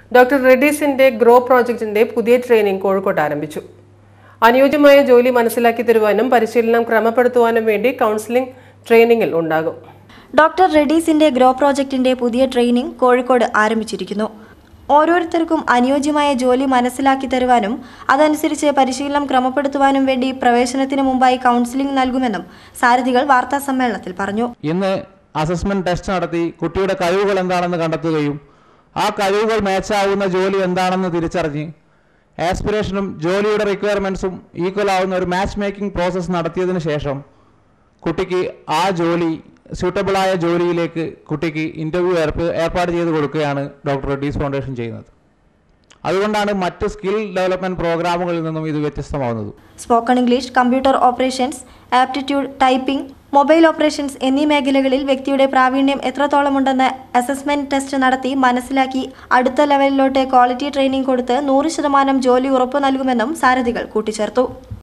doctor റെഡീസിന്റെ grow പ്രോജക്റ്റിന്റെ പുതിയ training കോഴിക്കോട്ട് ആരംഭിച്ചു അനുയോജ്യമായ ജോലി മനസ്സിലാക്കി തരുവാനും പരിശീലനം ക്രമപ്പെടുത്തുവാനും വേണ്ടി കൗൺസിലിംഗ് ട്രെയിനിങ്ങിൽ ഉണ്ടാകും ഡോക്ടർ റെഡീസിന്റെ ഗ്രോ പ്രോജക്റ്റിന്റെ പുതിയ ട്രെയിനിംഗ് കോഴിക്കോട് ആരംഭിച്ചിരിക്കുന്നു ഓരോരുത്തർക്കും അനുയോജ്യമായ ജോലി മനസ്സിലാക്കി തരുവാനും അതനുസരിച്ച് പരിശീലനം ക്രമപ്പെടുത്തുവാനും വേണ്ടി പ്രവേശനത്തിന് മുമ്പായി കൗൺസിലിംഗ് നൽകുമെന്നും സാരഥികൾ വാർത്താ സമ്മേളനത്തിൽ പറഞ്ഞു ഇന്ന് അസസ്മെന്റ് ടെസ്റ്റ് നടത്തി കുട്ടിയുടെ കഴിവുകൾ എന്താണെന്ന് കണ്ടെത്തുകയും ആ കഴിവുകൾ മാച്ചാവുന്ന ജോലി എന്താണെന്ന് തിരിച്ചറിഞ്ഞ് ആസ്പിറേഷനും ജോലിയുടെ റിക്വയർമെൻറ്റ്സും ഈക്വൽ ആവുന്ന ഒരു മാച്ച് മേക്കിംഗ് പ്രോസസ്സ് നടത്തിയതിന് ശേഷം കുട്ടിക്ക് ആ ജോലി സ്യൂട്ടബിളായ ജോലിയിലേക്ക് കുട്ടിക്ക് ഇൻ്റർവ്യൂ ഏർപ്പാട് ചെയ്ത് കൊടുക്കുകയാണ് ഡോക്ടർ റെഡ്ഡീസ് ഫൗണ്ടേഷൻ ചെയ്യുന്നത് അതുകൊണ്ടാണ് മറ്റ് സ്കിൽ ഡെവലപ്മെൻറ്റ് പ്രോഗ്രാമുകളിൽ നിന്നും ഇത് വ്യത്യസ്തമാവുന്നത് spoken English computer operations aptitude typing mobile operations എന്നീ മേഖലകളിൽ വ്യക്തിയുടെ പ്രാവീണ്യം എത്രത്തോളമുണ്ടെന്ന് അസസ്മെന്റ് ടെസ്റ്റ് നടത്തി മനസ്സിലാക്കി അടുത്ത ലെവലിലോട്ട് ക്വാളിറ്റി ട്രെയിനിംഗ് കൊടുത്ത് നൂറ് ശതമാനം ജോലി ഉറപ്പു നൽകുമെന്നും സാരഥികൾ കൂട്ടിച്ചേർത്തു